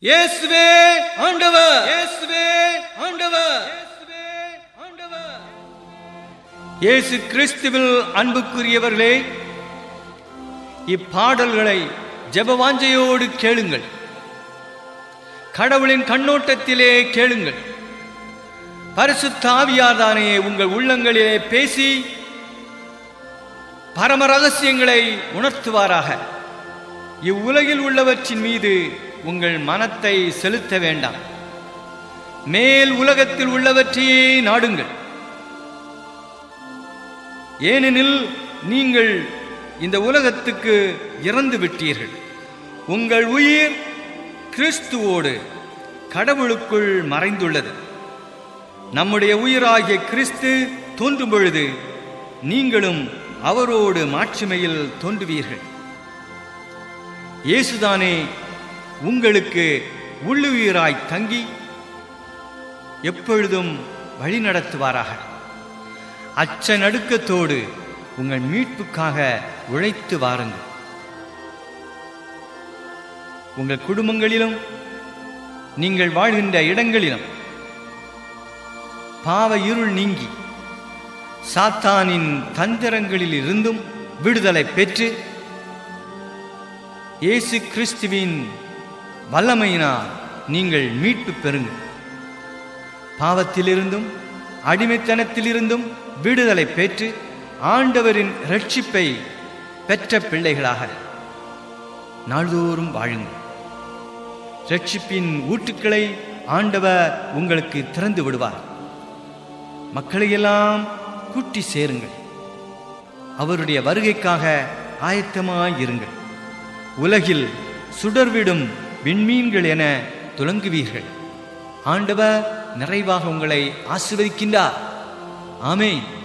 இயேசுவே ஆண்டவர் இயேசுவே ஆண்டவர் இயேசுவே ஆண்டவர் இயேசு கிறிஸ்துவில் அன்புக்குரியவர்களே இப்பாடல்களை ஜெபவாஞ்சையோடு கேளுங்கள் கடவுளின் கண்ணோட்டத்திலே கேளுங்கள் பரிசுத்த ஆவியார்தானே உங்கள் உள்ளங்களிலே பேசி பரம ரகசியங்களை உணர்த்துவாராக இவ்வுலகில் உள்ளவற்றின் மீது உங்கள் மனத்தை செலுத்த வேண்டாம் மேல் உலகத்தில் உள்ளவற்றையே நாடுங்கள் ஏனெனில் நீங்கள் இந்த உலகத்துக்கு இறந்து விட்டீர்கள் உங்கள் உயிர் கிறிஸ்துவோடு கடவுளுக்குள் மறைந்துள்ளது நம்முடைய உயிராகிய கிறிஸ்து தோன்றும் பொழுது நீங்களும் அவரோடு மாட்சிமையில் தோன்றுவீர்கள் இயேசுதானே உங்களுக்கு உள்ளுயிராய் தங்கி எப்பொழுதும் வழி நடத்துவாராக அச்ச நடுக்கத்தோடு உங்கள் மீட்புக்காக உழைத்து வாருங்கள் உங்கள் குடும்பங்களிலும் நீங்கள் வாழ்கின்ற இடங்களிலும் பாவ இருள் நீங்கி சாத்தானின் தந்திரங்களில் இருந்தும் விடுதலை பெற்று இயேசு கிறிஸ்துவின் வல்லமையினால் நீங்கள் மீட்பு பெறுங்கள் பாவத்திலிருந்தும் அடிமைத்தனத்திலிருந்தும் விடுதலை பெற்று ஆண்டவரின் ரட்சிப்பை பெற்ற பிள்ளைகளாக நாள்தோறும் வாழுங்கள் ரட்சிப்பின் ஊற்றுக்களை ஆண்டவர் உங்களுக்கு திறந்து விடுவார் மக்களையெல்லாம் கூட்டி சேருங்கள் அவருடைய வருகைக்காக ஆயத்தமாயிருங்கள் உலகில் சுடர்விடும் விண்மீன்கள் என துலங்குவீர்கள் ஆண்டவர் நிறைவாக உங்களை ஆசிர்வதிக்கின்றார் ஆமென்